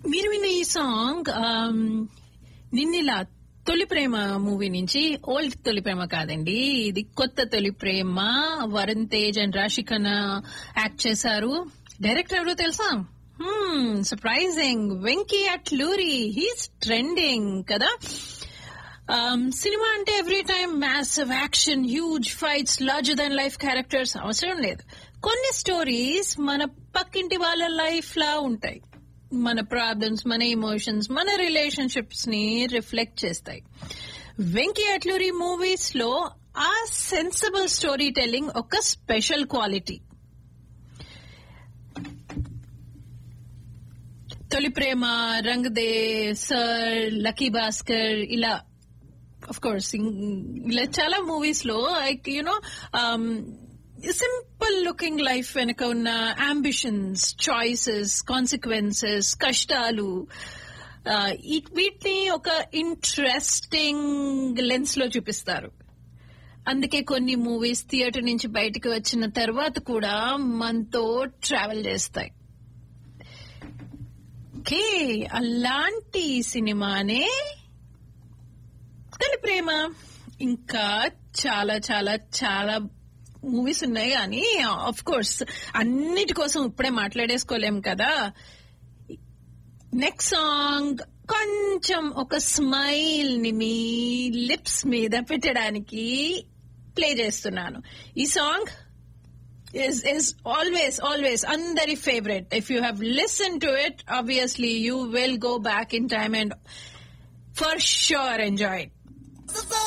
మీరు విన్న ఈ సాంగ్ నిన్నిలా తొలి ప్రేమ మూవీ నుంచి ఓల్డ్ తొలి ప్రేమ కాదండి ఇది కొత్త తొలి ప్రేమ వరుణ్ తేజ్ అండ్ రాశిఖన యాక్ట్ చేశారు డైరెక్టర్ ఎవరో తెలుసా surprising Venky Atluri he's trending కదా సినిమా అంటే every time massive action huge fights larger than life characters అవసరం లేదు కొన్ని స్టోరీస్ మన పక్కింటి వాళ్ళ లైఫ్ లా ఉంటాయి మన ప్రాబ్లమ్స్ మన ఎమోషన్స్ మన రిలేషన్షిప్స్ ని రిఫ్లెక్ట్ చేస్తాయి వెంకీ అట్లూరి మూవీస్ లో ఆ సెన్సిబుల్ స్టోరీ టెల్లింగ్ ఒక స్పెషల్ క్వాలిటీ తొలి ప్రేమ రంగ్ దే సర్ లక్కీ భాస్కర్ ఇలా ఆఫ్ కోర్స్ ఇలా చాలా మూవీస్ లో like you know simple looking life వెనక ఉన్న అంబిషన్స్ చాయిసెస్ కాన్సిక్వెన్సెస్ కష్టాలు వీటిని ఒక ఇంట్రెస్టింగ్ లెన్స్ లో చూపిస్తారు అందుకే కొన్ని మూవీస్ థియేటర్ నుంచి బయటకు వచ్చిన తర్వాత కూడా మనతో ట్రావెల్ చేస్తాయి ఓకే అలాంటి సినిమానే తొలి ప్రేమ ఇంకా చాలా చాలా చాలా మూవీస్ ఉన్నాయి కానీ ఆఫ్ కోర్స్ అన్నిటి కోసం ఇప్పుడే మాట్లాడేసుకోలేం కదా నెక్స్ట్ సాంగ్ కొంచెం ఒక స్మైల్ ని మీ లిప్స్ మీద పెట్టడానికి ప్లే చేస్తున్నాను ఈ song is is always always అందరి favorite if you have listened to it obviously you will go back in time and for sure enjoy it